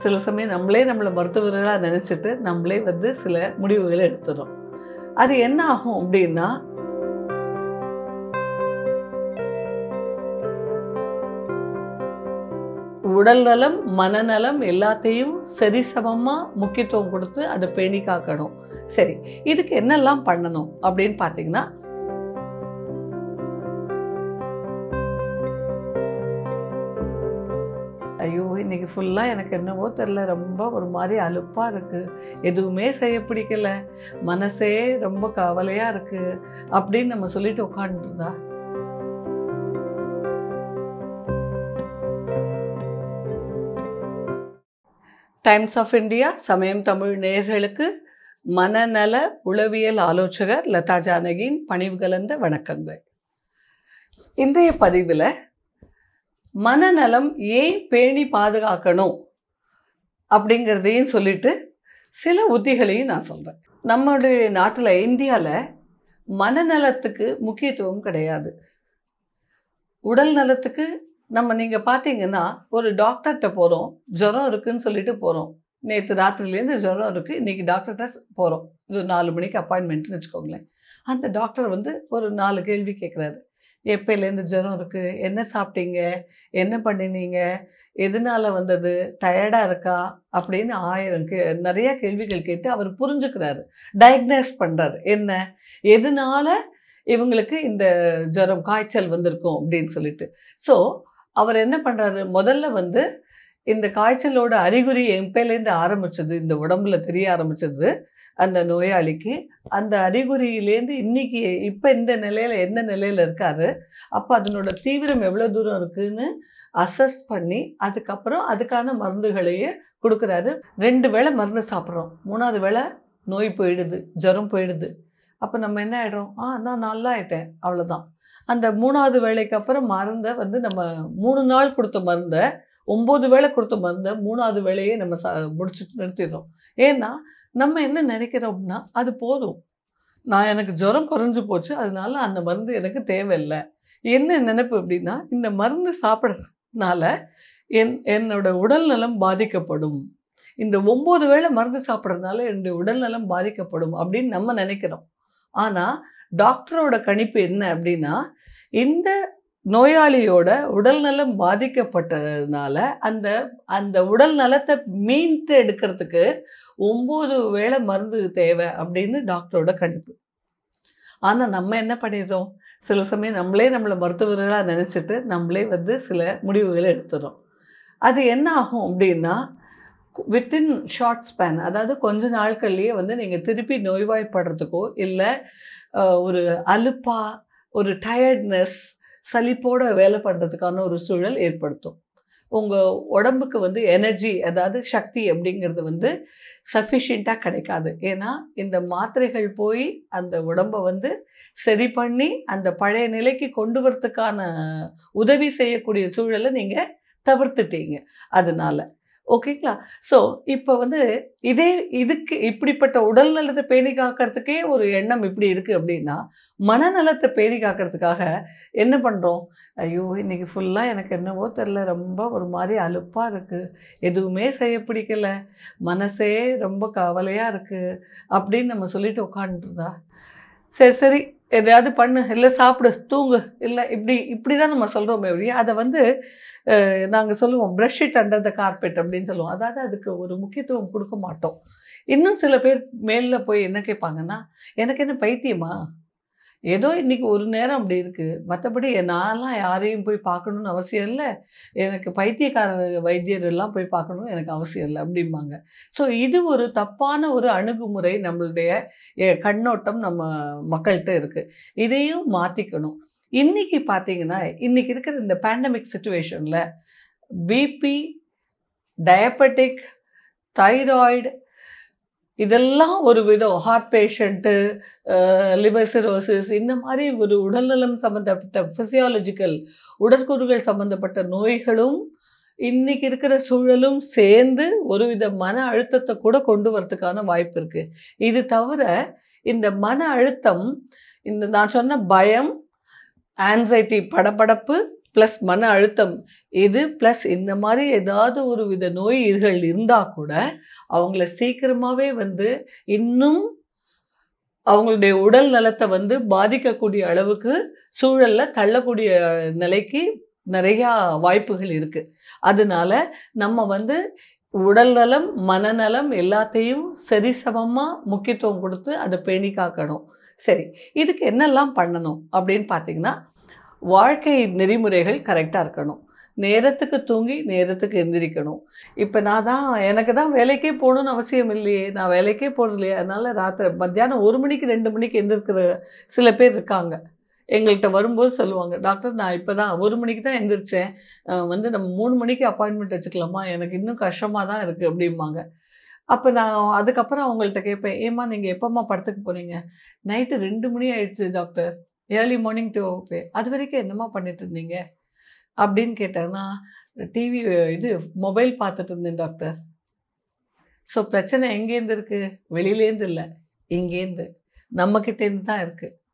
சில சமயம் நம்மளே நம்மளை மருத்துவர்களாக நினச்சிட்டு நம்மளே வந்து சில முடிவுகளை எடுத்துறோம் அது என்ன ஆகும் அப்படின்னா உடல் நலம் மனநலம் எல்லாத்தையும் சரிசமமாக முக்கியத்துவம் கொடுத்து அதை பேணி காக்கணும் சரி இதுக்கு என்னெல்லாம் பண்ணணும் அப்படின்னு பார்த்தீங்கன்னா ஐயோ இன்னைக்கு ஃபுல்லாக எனக்கு என்னவோ தெரில ரொம்ப ஒரு மாதிரி அலுப்பாக இருக்குது எதுவுமே செய்ய பிடிக்கல மனசே ரொம்ப கவலையாக இருக்குது அப்படின்னு நம்ம சொல்லிட்டு உட்காந்துருந்தா டைம்ஸ் ஆஃப் இந்தியா சமயம் தமிழ் நேயர்களுக்கு மனநல உளவியல் ஆலோசகர் லதா ஜானகியின் பணிவு கலந்த வணக்கங்கள் இன்றைய பதிவில் மனநலம் ஏன் பேணி பாதுகாக்கணும் அப்படிங்கிறதையும் சொல்லிட்டு சில உத்திகளையும் நான் சொல்கிறேன் நம்மளுடைய நாட்டில் இந்தியாவில் மனநலத்துக்கு முக்கியத்துவம் கிடையாது உடல் நலத்துக்கு நம்ம நீங்கள் பார்த்தீங்கன்னா ஒரு டாக்டர்கிட்ட போகிறோம் ஜுரம் இருக்குன்னு சொல்லிட்டு போகிறோம் நேற்று ராத்திரிலேருந்து ஜுரம் இருக்குது இன்றைக்கி டாக்டர்கிட்ட போகிறோம் இது நாலு மணிக்கு அப்பாயின்மெண்ட்னு வச்சுக்கோங்களேன் அந்த டாக்டர் வந்து ஒரு நாலு கேள்வி கேட்குறாரு எப்போலேருந்து ஜுரம் இருக்குது என்ன சாப்பிட்டீங்க என்ன பண்ணினீங்க எதனால வந்தது டயர்டாக இருக்கா அப்படின்னு ஆயிரம் கே நிறைய கேள்விகள் கேட்டு அவர் புரிஞ்சுக்கிறாரு டயக்னைஸ் பண்ணுறாரு என்ன எதனால இவங்களுக்கு இந்த ஜுரம் காய்ச்சல் வந்திருக்கும் அப்படின்னு சொல்லிட்டு ஸோ அவர் என்ன பண்ணுறாரு முதல்ல வந்து இந்த காய்ச்சலோட அறிகுறி எப்பேலேருந்து ஆரம்பிச்சது இந்த உடம்புல தெரிய ஆரம்பிச்சது அந்த நோயாளிக்கு அந்த அறிகுறியிலேருந்து இன்னைக்கு இப்போ இந்த நிலையில் எந்த நிலையில் இருக்காரு அப்போ அதனோட தீவிரம் எவ்வளோ தூரம் இருக்குன்னு அசஸ் பண்ணி அதுக்கப்புறம் அதுக்கான மருந்துகளையே கொடுக்குறாரு ரெண்டு வேளை மருந்து சாப்பிட்றோம் மூணாவது வேளை நோய் போயிடுது ஜுரம் போயிடுது அப்போ நம்ம என்ன ஆகிடும் ஆ நான் நல்லா ஆயிட்டேன் அவ்வளோதான் அந்த மூணாவது வேலைக்கு அப்புறம் மருந்தை வந்து நம்ம மூணு நாள் கொடுத்த மருந்தை ஒம்பது வேளை கொடுத்த மருந்தை மூணாவது வேலையே நம்ம ச முடிச்சுட்டு நிறுத்திடுறோம் ஏன்னா நம்ம என்ன நினைக்கிறோம்னா அது போதும் நான் எனக்கு ஜுரம் குறைஞ்சு போச்சு அதனால அந்த மருந்து எனக்கு தேவையில்லை என்ன நினைப்பு அப்படின்னா இந்த மருந்து சாப்பிட்றதுனால என் என்னோட உடல் நலம் பாதிக்கப்படும் இந்த ஒம்பது வேளை மருந்து சாப்பிட்றதுனால என்னுடைய உடல் நலம் பாதிக்கப்படும் அப்படின்னு நம்ம நினைக்கிறோம் ஆனால் டாக்டரோட கணிப்பு என்ன அப்படின்னா இந்த நோயாளியோட உடல் நலம் பாதிக்கப்பட்டதுனால அந்த அந்த உடல் நலத்தை மீண்டு எடுக்கிறதுக்கு ஒம்பது வேளை மருந்து தேவை அப்படின்னு டாக்டரோட கணிப்பு ஆனால் நம்ம என்ன பண்ணிடுறோம் சில சமயம் நம்மளே நம்மளை மருத்துவர்களாக நினச்சிட்டு நம்மளே வந்து சில முடிவுகளை எடுத்துடுறோம் அது என்ன ஆகும் அப்படின்னா வித்தின் ஷார்ட் ஸ்பேன் அதாவது கொஞ்ச நாட்கள்லேயே வந்து நீங்கள் திருப்பி நோய்வாய்ப்படுறதுக்கோ இல்லை ஒரு அலுப்பா ஒரு டயர்ட்னஸ் சலிப்போட வேலை பண்ணுறதுக்கான ஒரு சூழல் ஏற்படுத்தும் உங்கள் உடம்புக்கு வந்து எனர்ஜி அதாவது சக்தி அப்படிங்கிறது வந்து சஃபிஷியண்ட்டாக கிடைக்காது ஏன்னா இந்த மாத்திரைகள் போய் அந்த உடம்பை வந்து சரி பண்ணி அந்த பழைய நிலைக்கு கொண்டு வரத்துக்கான உதவி செய்யக்கூடிய சூழலை நீங்கள் தவிர்த்துட்டீங்க அதனால ஓகேங்களா ஸோ இப்போ வந்து இதே இதுக்கு இப்படிப்பட்ட உடல் நலத்தை பேணி காக்கிறதுக்கே ஒரு எண்ணம் இப்படி இருக்குது அப்படின்னா மனநலத்தை பேணி காக்கிறதுக்காக என்ன பண்ணுறோம் ஐயோ இன்னைக்கு ஃபுல்லாக எனக்கு என்னவோ தெரில ரொம்ப ஒரு மாதிரி அலுப்பாக இருக்குது எதுவுமே செய்ய பிடிக்கல மனசே ரொம்ப கவலையாக இருக்குது அப்படின்னு நம்ம சொல்லிட்டு உட்காந்துருந்தா சரி சரி எதையாவது பண்ணு இல்லை சாப்பிடு தூங்கு இல்லை இப்படி இப்படி தான் நம்ம சொல்கிறோமே ஒழிய அதை வந்து நாங்கள் சொல்லுவோம் brush it under the carpet அப்படின்னு சொல்லுவோம் அதாவது அதுக்கு ஒரு முக்கியத்துவம் கொடுக்க மாட்டோம் இன்னும் சில பேர் மேலில் போய் என்ன கேட்பாங்கன்னா எனக்கு என்ன பைத்தியமா ஏதோ இன்னைக்கு ஒரு நேரம் அப்படி இருக்குது மற்றபடி நான்லாம் யாரையும் போய் பார்க்கணுன்னு அவசியம் இல்லை எனக்கு பைத்தியக்கார வைத்தியர் எல்லாம் போய் பார்க்கணும்னு எனக்கு அவசியம் இல்லை அப்படிம்பாங்க ஸோ இது ஒரு தப்பான ஒரு அணுகுமுறை நம்மளுடைய கண்ணோட்டம் நம்ம மக்கள்கிட்ட இருக்குது இதையும் மாற்றிக்கணும் இன்னைக்கு பார்த்தீங்கன்னா இன்னைக்கு இருக்கிற இந்த பேண்டமிக் சுச்சுவேஷனில் பிபி டயபெட்டிக் தைராய்டு இதெல்லாம் ஒரு விதம் ஹார்ட் பேஷண்ட்டு லிவர் சிரோசிஸ் இந்த மாதிரி ஒரு உடல்நலம் சம்மந்தப்பட்ட ஃபிசியாலஜிக்கல் உடற்கூறுகள் சம்மந்தப்பட்ட நோய்களும் இன்னைக்கு இருக்கிற சூழலும் சேர்ந்து ஒரு வித மன அழுத்தத்தை கூட கொண்டு வரதுக்கான வாய்ப்பு இருக்குது இது தவிர இந்த மன அழுத்தம் இந்த நான் சொன்ன பயம் ஆன்சைட்டி படபடப்பு ப்ளஸ் மன அழுத்தம் இது ப்ளஸ் இந்த மாதிரி ஏதாவது ஒரு வித நோய்கள் இருந்தால் கூட அவங்கள சீக்கிரமாகவே வந்து இன்னும் அவங்களுடைய உடல் நலத்தை வந்து பாதிக்கக்கூடிய அளவுக்கு சூழலில் தள்ளக்கூடிய நிலைக்கு நிறையா வாய்ப்புகள் இருக்குது அதனால நம்ம வந்து உடல் நலம் மனநலம் எல்லாத்தையும் சரிசமமாக முக்கியத்துவம் கொடுத்து அதை பேணி காக்கணும் சரி இதுக்கு என்னெல்லாம் பண்ணணும் அப்படின்னு பார்த்தீங்கன்னா வாழ்க்கை நெறிமுறைகள் கரெக்டாக இருக்கணும் நேரத்துக்கு தூங்கி நேரத்துக்கு எந்திரிக்கணும் இப்போ நான் தான் எனக்கு தான் வேலைக்கே போகணும்னு அவசியம் இல்லையே நான் வேலைக்கே போகிறது இல்லையே அதனால் ராத்திரி மத்தியானம் ஒரு மணிக்கு ரெண்டு மணிக்கு எந்திருக்கிற சில பேர் இருக்காங்க எங்கள்கிட்ட வரும்போது சொல்லுவாங்க டாக்டர் நான் இப்போ தான் ஒரு மணிக்கு தான் எந்திரிச்சேன் அஹ் வந்து நம்ம மூணு மணிக்கு அப்பாயின்மெண்ட் வச்சுக்கலாமா எனக்கு இன்னும் கஷ்டமாக தான் இருக்குது அப்படிம்பாங்க அப்போ நான் அதுக்கப்புறம் அவங்கள்ட்ட கேட்பேன் ஏம்மா நீங்கள் எப்போம்மா படத்துக்கு போனீங்க நைட்டு ரெண்டு மணி ஆயிடுச்சு doctor early morning to okay அது வரைக்கும் என்னம்மா பண்ணிட்டு இருந்தீங்க அப்படின்னு கேட்டேன்னா டிவி இது மொபைல் பார்த்துட்டு இருந்தேன் டாக்டர் ஸோ பிரச்சனை எங்கேருந்து இருக்குது வெளியிலேருந்து இல்லை இங்கேருந்து நம்மக்கிட்டேருந்து தான் இருக்குது